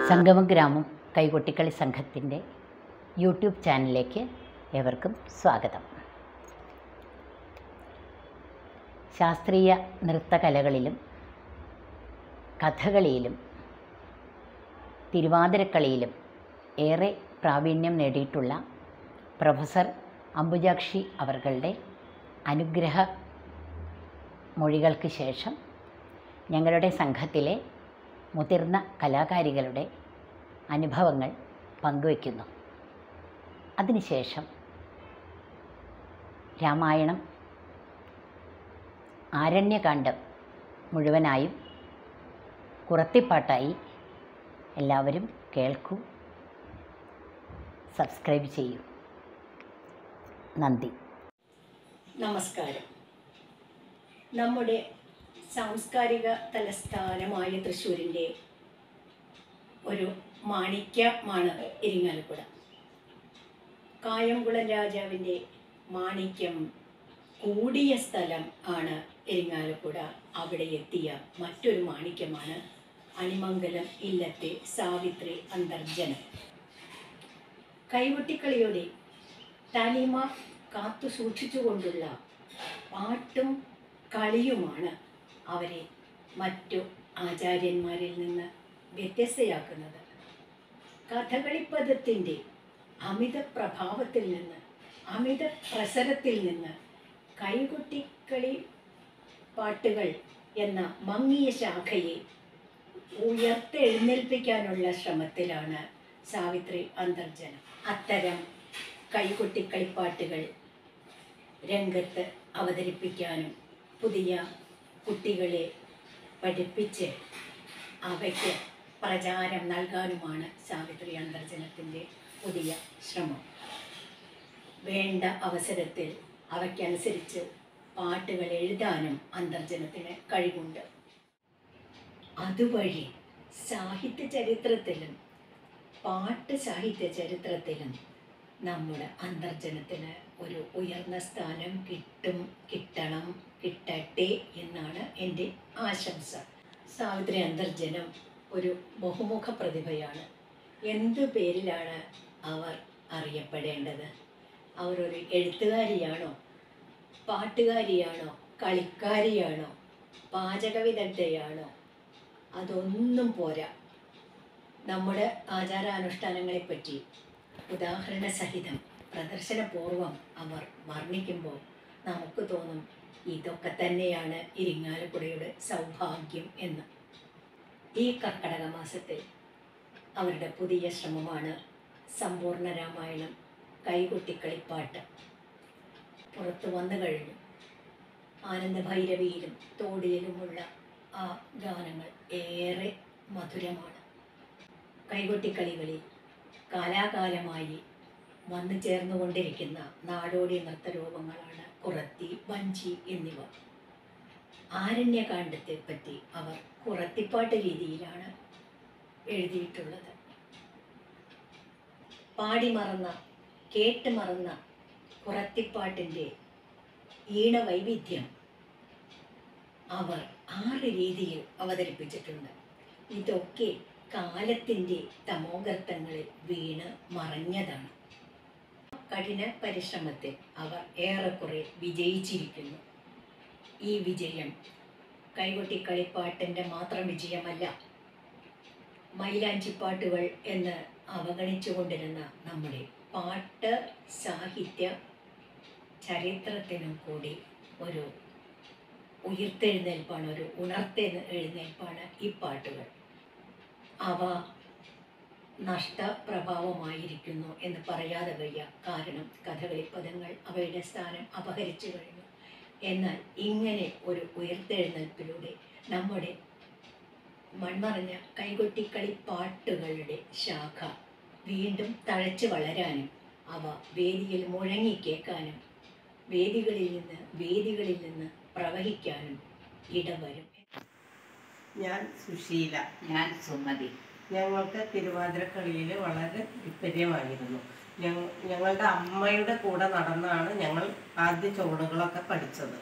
സംഗമഗ്രാമം കൈകൊട്ടിക്കളി സംഘത്തിൻ്റെ യൂട്യൂബ് ചാനലിലേക്ക് ഏവർക്കും സ്വാഗതം ശാസ്ത്രീയ നൃത്തകലകളിലും കഥകളിയിലും തിരുവാതിരക്കളിയിലും ഏറെ പ്രാവീണ്യം നേടിയിട്ടുള്ള പ്രൊഫസർ അംബുജാക്ഷി അവർകളുടെ അനുഗ്രഹ മൊഴികൾക്ക് ശേഷം ഞങ്ങളുടെ സംഘത്തിലെ മുതിർന്ന കലാകാരികളുടെ അനുഭവങ്ങൾ പങ്കുവയ്ക്കുന്നു അതിനുശേഷം രാമായണം ആരണ്യകാന്ഡം മുഴുവനായും കുറത്തിപ്പാട്ടായി എല്ലാവരും കേൾക്കൂ സബ്സ്ക്രൈബ് ചെയ്യൂ നന്ദി നമസ്കാരം നമ്മുടെ സാംസ്കാരിക തലസ്ഥാനമായ തൃശ്ശൂരിൻ്റെ ഒരു മാണിക്യമാണ് ഇരിങ്ങാലക്കുട കായംകുളം രാജാവിൻ്റെ മാണിക്യം കൂടിയ സ്ഥലം ആണ് ഇരിങ്ങാലക്കുട അവിടെ എത്തിയ മറ്റൊരു മാണിക്യമാണ് അണിമംഗലം ഇല്ലത്തെ സാവിത്രി അന്തർജനം കൈകൊട്ടിക്കളിയുടെ തനിമ കാത്തു സൂക്ഷിച്ചുകൊണ്ടുള്ള പാട്ടും കളിയുമാണ് അവരെ മറ്റു ആചാര്യന്മാരിൽ നിന്ന് വ്യത്യസ്തയാക്കുന്നത് കഥകളിപ്പദത്തിൻ്റെ അമിത പ്രഭാവത്തിൽ നിന്ന് അമിത പ്രസരത്തിൽ നിന്ന് കൈകൊട്ടിക്കളി പാട്ടുകൾ എന്ന മങ്ങിയ ശാഖയെ ഉയർത്തെഴുന്നേൽപ്പിക്കാനുള്ള ശ്രമത്തിലാണ് സാവിത്രി അന്തർജനം അത്തരം കൈകൊട്ടിക്കളിപ്പാട്ടുകൾ രംഗത്ത് അവതരിപ്പിക്കാനും പുതിയ കുട്ടികളെ പഠിപ്പിച്ച് അവയ്ക്ക് പ്രചാരം നൽകാനുമാണ് സാവിത്രി അന്തർജനത്തിൻ്റെ പുതിയ ശ്രമം വേണ്ട അവസരത്തിൽ അവയ്ക്കനുസരിച്ച് പാട്ടുകൾ എഴുതാനും അന്തർജനത്തിന് കഴിവുണ്ട് അതുവഴി സാഹിത്യ ചരിത്രത്തിലും പാട്ട് സാഹിത്യ ചരിത്രത്തിലും നമ്മുടെ അന്തർജനത്തിന് ഒരു ഉയർന്ന സ്ഥാനം കിട്ടും കിട്ടണം കിട്ടട്ടെ എന്നാണ് എൻ്റെ ആശംസ സാവിത്രി അന്തർജനം ഒരു ബഹുമുഖ പ്രതിഭയാണ് എന്തു പേരിലാണ് അവർ അറിയപ്പെടേണ്ടത് അവർ ഒരു എഴുത്തുകാരിയാണോ പാട്ടുകാരിയാണോ കളിക്കാരിയാണോ പാചക വിദഗ്ധയാണോ അതൊന്നും പോരാ നമ്മുടെ ആചാരാനുഷ്ഠാനങ്ങളെപ്പറ്റി ഉദാഹരണ സഹിതം പ്രദർശനപൂർവം അവർ വർണ്ണിക്കുമ്പോൾ നമുക്ക് തോന്നും ഇതൊക്കെ തന്നെയാണ് ഇരിങ്ങാലക്കുടയുടെ സൗഭാഗ്യം എന്ന് ഈ കർക്കടക മാസത്തിൽ അവരുടെ പുതിയ ശ്രമമാണ് സമ്പൂർണ്ണ രാമായണം കൈകൊട്ടിക്കളിപ്പാട്ട് പുറത്തു വന്നു കഴിഞ്ഞു ആനന്ദഭൈരവിയിലും തോടിയിലുമുള്ള ആ ഗാനങ്ങൾ ഏറെ മധുരമാണ് കൈകൊട്ടിക്കളികളിൽ കാലാകാലമായി വന്നു ചേർന്നുകൊണ്ടിരിക്കുന്ന നാടോടി നൃത്തരൂപങ്ങളാണ് കുറത്തി വഞ്ചി എന്നിവ ആരണ്യകാന്ഡത്തെ പറ്റി അവർ കുറത്തിപ്പാട്ട് രീതിയിലാണ് എഴുതിയിട്ടുള്ളത് പാടി മറന്ന കേട്ട് മറന്ന കുറത്തിപ്പാട്ടിൻ്റെ ഈണവൈവിധ്യം അവർ ആറ് രീതിയിൽ അവതരിപ്പിച്ചിട്ടുണ്ട് ഇതൊക്കെ കാലത്തിൻ്റെ തമോഗർത്തങ്ങളിൽ വീണ് മറഞ്ഞതാണ് കഠിന പരിശ്രമത്തിൽ അവർ ഏറെക്കുറെ വിജയിച്ചിരിക്കുന്നു ഈ വിജയം കൈകൊട്ടിക്കളിപ്പാട്ടിൻ്റെ മാത്രം വിജയമല്ല മൈലാഞ്ചിപ്പാട്ടുകൾ എന്ന് അവഗണിച്ചുകൊണ്ടിരുന്ന നമ്മുടെ പാട്ട് സാഹിത്യ ചരിത്രത്തിനും കൂടി ഒരു ഉയർത്തെഴുന്നേൽപ്പാണ് ഒരു ഉണർത്തെ എഴുന്നേൽപ്പാണ് ഈ പാട്ടുകൾ അവ നഷ്ടപ്രഭാവമായിരിക്കുന്നു എന്ന് പറയാതെ വയ്യ കാരണം കഥകളി പദങ്ങൾ അവയുടെ സ്ഥാനം അപഹരിച്ചു കഴിഞ്ഞു എന്നാൽ ഇങ്ങനെ ഒരു ഉയർത്തെഴുന്നേൽപ്പിലൂടെ നമ്മുടെ മൺമറഞ്ഞ കൈകൊട്ടിക്കളി പാട്ടുകളുടെ ശാഖ വീണ്ടും തഴച്ചു വളരാനും അവ വേദിയിൽ മുഴങ്ങിക്കേക്കാനും വേദികളിൽ നിന്ന് വേദികളിൽ നിന്ന് പ്രവഹിക്കാനും ഇടവരും ഞാൻ സുശീല ഞാൻ സുമതി ഞങ്ങൾക്ക് തിരുവാതിരക്കളിയിൽ വളരെ താല്പര്യമായിരുന്നു ഞങ്ങ- ഞങ്ങളുടെ അമ്മയുടെ കൂടെ നടന്നാണ് ഞങ്ങൾ ആദ്യ ചുവടുകളൊക്കെ പഠിച്ചത്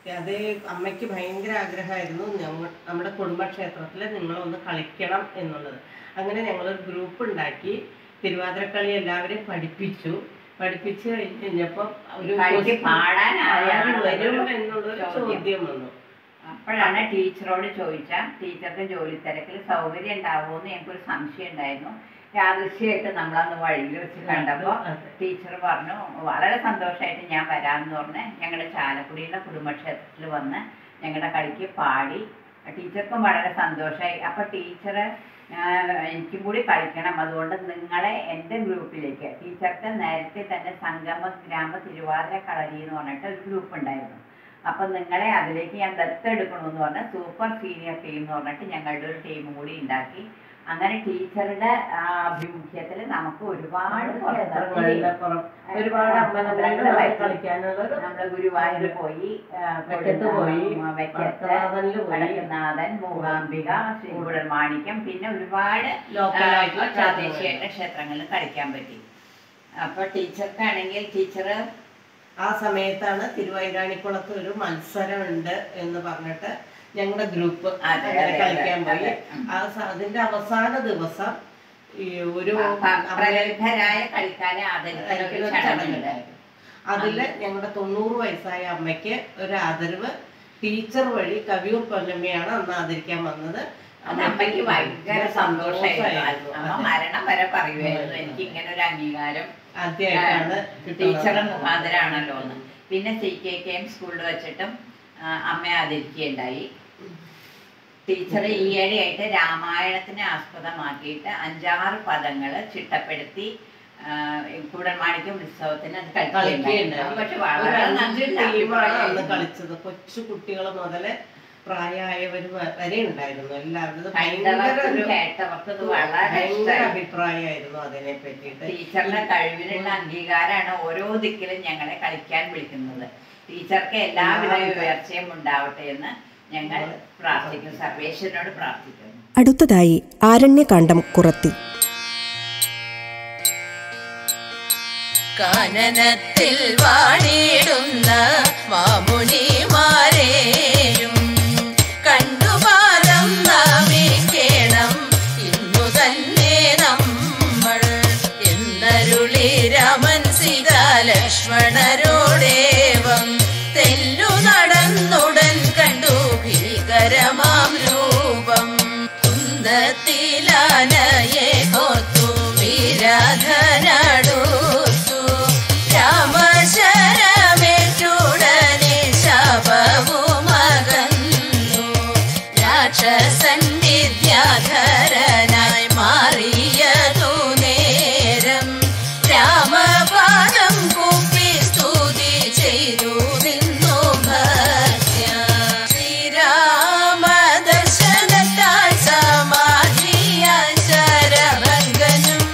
അത് അമ്മയ്ക്ക് ഭയങ്കര ആഗ്രഹമായിരുന്നു ഞങ്ങൾ നമ്മുടെ കുടുംബക്ഷേത്രത്തിൽ നിങ്ങളൊന്ന് കളിക്കണം എന്നുള്ളത് അങ്ങനെ ഞങ്ങളൊരു ഗ്രൂപ്പ് ഉണ്ടാക്കി തിരുവാതിരക്കളി എല്ലാവരെയും പഠിപ്പിച്ചു പഠിപ്പിച്ച് കഴിഞ്ഞപ്പോൾ ഒരു കളിക്ക് പാടാൻ ആര് ആരാണ് വരും എന്നൊരു എന്നുള്ളൊരു ചോദ്യം. ചോദ്യം വന്നു അപ്പോഴാണ് ടീച്ചറോട് ചോദിച്ചാൽ ടീച്ചർക്ക് ജോലി തിരക്കിൽ സൗകര്യം ഉണ്ടാവുമെന്ന് ഞങ്ങൾക്കൊരു സംശയം ഉണ്ടായിരുന്നു യാദൃശ്യമായിട്ട് നമ്മളന്ന് വഴിയിൽ വെച്ച് കണ്ടപ്പോൾ അതെ. ടീച്ചർ പറഞ്ഞു വളരെ സന്തോഷമായിട്ട് ഞാൻ വരാമെന്ന് പറഞ്ഞ് ഞങ്ങളുടെ ചാലക്കുടിയിലെ കുടുംബക്ഷേത്രത്തിൽ വന്ന് ഞങ്ങളുടെ കളിക്ക് പാടി ടീച്ചർക്കും വളരെ സന്തോഷമായി അപ്പം ടീച്ചർ എനിക്കും കൂടി കളിക്കണം അതുകൊണ്ട് നിങ്ങളെ എൻ്റെ ഗ്രൂപ്പിലേക്ക് ടീച്ചർക്ക് നേരത്തെ തന്നെ സംഗമ ഗ്രാമ തിരുവാതിര കളരി എന്ന് പറഞ്ഞിട്ട് ഒരു ഗ്രൂപ്പ് ഉണ്ടായിരുന്നു അപ്പം നിങ്ങളെ അതിലേക്ക് ഞാൻ ദത്തെടുക്കണമെന്ന് പറഞ്ഞ് സൂപ്പർ സീനിയർ ടീം എന്ന് പറഞ്ഞിട്ട് ഞങ്ങളുടെ ഒരു ടീമും കൂടി ഉണ്ടാക്കി അങ്ങനെ ടീച്ചറുടെ ആഭിമുഖ്യത്തിൽ നമുക്ക് ഒരുപാട് പുറത്തിറങ്ങി ക്ഷേത്രങ്ങളിലെ പുറം ഒരുപാട് അമ്പലങ്ങളിൽ നമുക്ക് കളിക്കാനുള്ളൊരു നമ്മുടെ ഗുരുവായൂർ പോയി ആ, വെക്കത്ത് പോയി ആ, വെക്കത്ത് വടക്കനാഥനിൽ പോയി വടക്കുന്നാഥൻ മൂകാംബിക ശ്രീകുടൽ മാണിക്യം പിന്നെ ഒരുപാട് ലോക്കലായിട്ടുള്ള ആ, പ്രാദേശികമായിട്ടുള്ള ക്ഷേത്രങ്ങളിൽ കളിക്കാൻ പറ്റി അപ്പൊ ടീച്ചർക്കാണെങ്കിൽ ടീച്ചർ ആ സമയത്താണ് തിരുവൈരാണിക്കുളത്ത് ഒരു മത്സരമുണ്ട് എന്ന് പറഞ്ഞിട്ട് ഞങ്ങളുടെ ഗ്രൂപ്പ് അതെ, അങ്ങനെ അതെ, കളിക്കാൻ അതെ, പോയി അതെ. ഉം. ആ സ- അതിന്റെ അവസാന ദിവസം ഈ ഒരു പ്രഗത്ഭരായ കളിക്കാരെ ആദരിക്കുന്ന ഒരു ഒരു ചടങ്ങുണ്ട് ചടങ്ങുണ്ടായിരുന്നു അതില് ഞങ്ങളുടെ തൊണ്ണൂറ് വയസ്സായ അമ്മയ്ക്ക് ഒരു ആദരവ് ടീച്ചർ വഴി കവിയൂർ പൊന്നമ്മയാണ് അന്ന് ആദരിക്കാൻ വന്നത് അത് അമ്മയ്ക്ക് ഭയങ്കര സന്തോഷമായിരുന്നു അമ്മ അതെ. മരണം വരെ പറയുമായിരുന്നു എനിക്ക് ഇങ്ങനെ ഒരു അംഗീകാരം ആദ്യമായിട്ടാണ് ടീച്ചർ കിട്ടുന്നത്. മുഖാന്തരാണല്ലോ എന്ന് പിന്നെ സി കെ കെ എം സ്കൂളിൽ വെച്ചിട്ടും ആ, അമ്മയെ ആദരിക്കുകയുണ്ടായി ടീച്ചർ ഈയിടെയായിട്ട് രാമായണത്തിനെ ആസ്പദമാക്കിയിട്ട് അഞ്ചാറ് പദങ്ങൾ ചിട്ടപ്പെടുത്തി കൂടൻമാണിക്യം ഉത്സവത്തിന് അത് കളിക്കുകയുണ്ടായി പക്ഷെ ഒരു വളരെ അഞ്ച് നല്ലൊരു ടീമാണ് അന്ന് അഭിപ്രായമായിരുന്നു. കളിച്ചത് കൊച്ചു കുട്ടികൾ മുതല് പ്രായമായവർ വരെ ഉണ്ടായിരുന്നു എല്ലാവരും ഭയങ്കര കണ്ടവർക്കും ഒരു കേട്ടവർക്കും ഇത് വളരെ ഭയങ്കര ഇഷ്ടമായി അഭിപ്രായമായിരുന്നു അതിനെ പറ്റിയിട്ട് ടീച്ചറുടെ കഴിവിനുള്ള അംഗീകാരമാണ് ഓരോ ദിക്കിലും ഞങ്ങളെ കളിക്കാൻ വിളിക്കുന്നത് ടീച്ചർക്ക് എല്ലാവിധ ഉയർച്ചയും ഉണ്ടാവട്ടെ എന്ന് ഞങ്ങൾ പ്രാർത്ഥിക്കും സർവേശ്വരനോട് പ്രാർത്ഥിക്കുന്നു അടുത്തതായി ആരണ്യകാന്ഡം കുറത്തി കാനനത്തിൽ വാണിടുന്ന മാമുനിമാരെയും കണ്ടുപാദം നാവിക്കേണം ഇന്നു തന്നെ നമ്മൾ എന്നരുളി രാമൻ സീതാ ലക്ഷ്മണരോടേവം തെല്ലു നടന്നുടൻ കണ്ടു ഭീകരമാം രൂപം കുന്നത്തിലാനയെ കോർത്തു വീരാധനടുത്തു രാമശരമേറ്റുടനെ ശാപവുമകന്നു രാക്ഷസൻ വിദ്യാധരനായി മാറിയതു നേരം രാമപാദം കൂപ്പി സ്തുതി ചെയ്തു നിന്നു ഭക്യ ശ്രീരാമദർശനത്താൽ സമാധിയ ശരഭംഗനും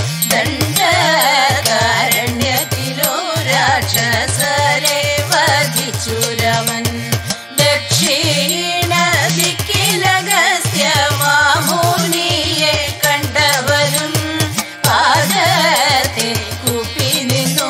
ദണ്ഡകാരണ്യത്തിലോ രാക്ഷസരെ വധിച്ചു രമൻ ദക്ഷിണ ദിക്കിലഗസ്ത്യ മാമുനിയെ കണ്ടവരും പാദത്തെ കുപ്പി നിന്നു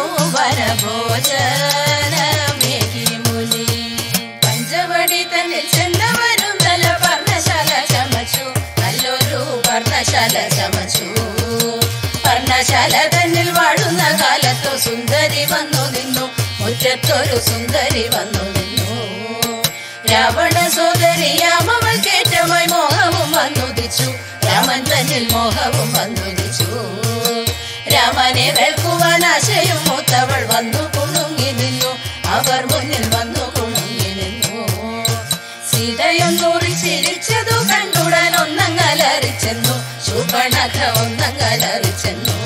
വനഭോജനമേകി മുനി പഞ്ചവടി തന്നിൽ ചെന്നവരും നല്ല പർണശാല ചമച്ചു നല്ലൊരു പർണശാല ചമച്ചു പർണശാല തന്നിൽ വാഴുന്ന കാലത്തു സുന്ദരി വന്നു നിന്നു മുറ്റത്തൊരു സുന്ദരി വന്നു നിന്നു രാവണ സോദരിയാമവൾ കേറ്റമായി മോഹവും വന്നുദിച്ചു രാമൻ തന്നിൽ മോഹവും വന്നുദിച്ചു രാമനെ വെൽക്കുവാൻ ആശയും മൂത്തവൾ വന്നു കുണുങ്ങി നിന്നു അവർ മുന്നിൽ വന്നു കുണുങ്ങി നിന്നു സീതയും തൂറി ചിരിച്ചതു കണ്ടുടൻ ഒന്നങ്ങലറിച്ചെന്നു ശുഭണഖ ഒന്നങ്ങലറിച്ചെന്നു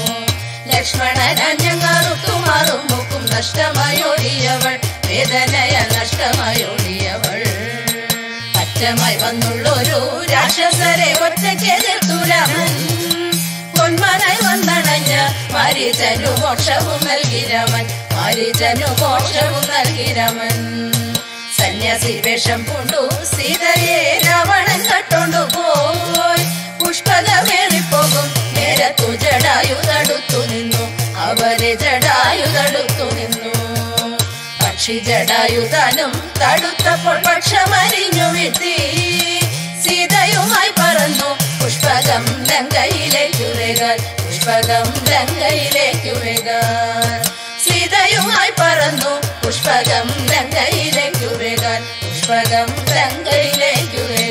ലക്ഷ്മണനഞ്ഞങ്ങാറുത്തുമാറും മുക്കും നഷ്ടമായോടിയവൾ വേദനയ നഷ്ടമായോടിയവൾ പറ്റമായി വന്നുള്ളൊരു രാക്ഷസരെ ഒറ്റയ്ക്ക് എതിർത്തു രാമൻ പൊന്മനായി വന്നണഞ്ഞ മാരിചനു മോക്ഷവും നൽകി രാമൻ മാരിചനു മോക്ഷവും നൽകി രാമൻ സന്യാസി വേഷം പൂണ്ടു സീതയെ രാവണൻ കട്ടോണ്ടു പോയി പുഷ്പലമേറിപ്പോകും നേരത്തു ജടായു തടുത്തു നിന്നു അവരെ ജടായു തടുത്തു നിന്നു പക്ഷി ജടായുധനും തടുത്തപ്പോൾ പക്ഷമരിഞ്ഞു വിട്ടി സീതയുമായി പറന്നു പുഷ്പകം ലങ്കയിലേക്കു വേഗാൻ പുഷ്പകം ലങ്കയിലേക്കു വേഗാൻ സീതയുമായി പറന്നു പുഷ്പകം ലങ്കയിലേക്കു വേഗാൻ പുഷ്പകം ലങ്കയിലേക്കു വേഗാൻ